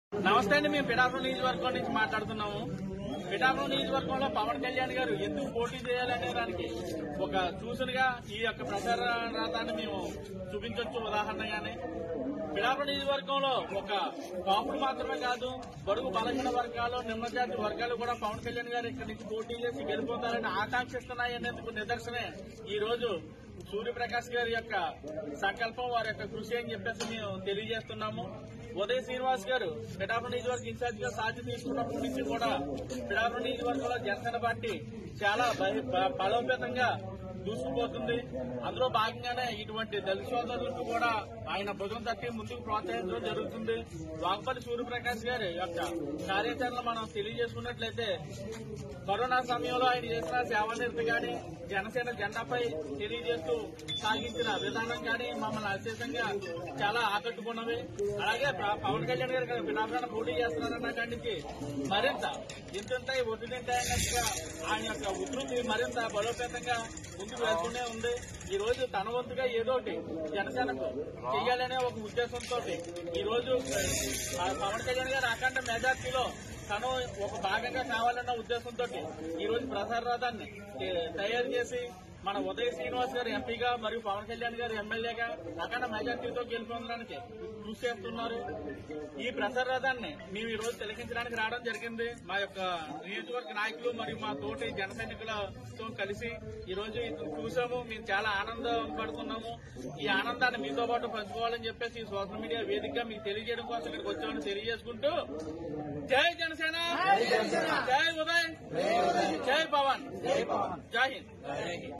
నమస్తే అండి మేము పిఠాపురం నియోజకవర్గం నుంచి మాట్లాడుతున్నాము పిఠాపురం నియోజకవర్గంలో పవన్ కళ్యాణ్ గారు ఎందుకు పోటీ చేయాలనే దానికి ఒక సూచనగా ఈ యొక్క ప్రచార రాతాన్ని మేము చూపించవచ్చు ఉదాహరణగానే పిఠాపురం నియోజకవర్గంలో ఒక కాపులు మాత్రమే కాదు బడుగు బలహీన వర్గాలు నిమ్మజాతి వర్గాలు కూడా పవన్ కళ్యాణ్ గారు ఇక్కడి నుంచి పోటీ చేసి గెలిపోతారని ఆకాంక్షిస్తున్నాయి అనేందుకు నిదర్శనమే ఈ రోజు సూర్యప్రకాష్ గారి యొక్క సంకల్పం వారి యొక్క కృషి అని చెప్పేసి మేము తెలియజేస్తున్నాము ఉదయ్ శ్రీనివాస్ గారు పిఠాపురం నియోజకవర్గ ఇన్ఛార్జ్ గా సాధ్య తీసుకున్నప్పటి నుంచి కూడా పిఠాపురం నియోజకవర్గంలో జనసేన పార్టీ చాలా బహి- బ- బలోపేతంగా దూసుకుపోతుంది అందులో భాగంగానే ఇటువంటి దళిత సోదరులకు కూడా ఆయన భుజం తట్టి ముందుకు ప్రోత్సహించడం జరుగుతుంది వాగ్పల్లి సూర్యప్రకాష్ గారి యొక్క కార్యాచరణ మనం తెలియజేసుకున్నట్లయితే కరోనా సమయంలో ఆయన చేసిన సేవానిరతి గాని జనసేన జెండాపై తెలియజేస్తూ సాగించిన విధానం గాని మమ్మల్ని అత్యధికంగా చాలా ఆకట్టుకున్నవి అలాగే ప్ర- పవన్ కళ్యాణ్ గారు ఇక్కడ పిఠాపురాన్ని పోటీ చేస్తున్నారన్న కాడి నుంచి మరింత ఇంతంత ఒడ్డునింత అయినట్టుగా ఆయన యొక్క ఉధృతి మరింత బలోపేతంగా ముందుకు వెళ్తూనే ఉంది ఈ రోజు తన వంతుగా ఏదోటి జనసేనకు చెయ్యాలనే ఒక ఉద్దేశంతో ఈ రోజు ఆ, పవన్ కళ్యాణ్ గారు అఖండ మెజార్టీలో తను ఒక భాగంగా కావాలన్న ఉద్దేశంతో ఈ రోజు ప్రసార రథాన్ని ఏ, తయారు చేసి మన ఉదయ్ శ్రీనివాస్ గారు ఎంపీగా మరియు పవన్ కళ్యాణ్ గారు ఎమ్మెల్యేగా అఖండ మెజార్టీతో గెలుపొందడానికి కృషి చేస్తున్నారు ఈ ప్రసార రథాన్ని మేము ఈ రోజు తిలకించడానికి రావడం జరిగింది మా యొక్క నియోజకవర్గ నాయకులు మరియు మా తోటి జన సైనికులతో కలిసి ఈ రోజు ఇది చూసాము మేము చాలా ఆనందం పడుతున్నాము ఈ ఆనందాన్ని మీతో పాటు పంచుకోవాలని చెప్పేసి ఈ సోషల్ మీడియా వేదికగా మీకు తెలియజేయడం కోసం ఇక్కడికి వచ్చామని తెలియజేసుకుంటూ జై జనసేన జై ఉదయ్ జై పవన్ జై హింద్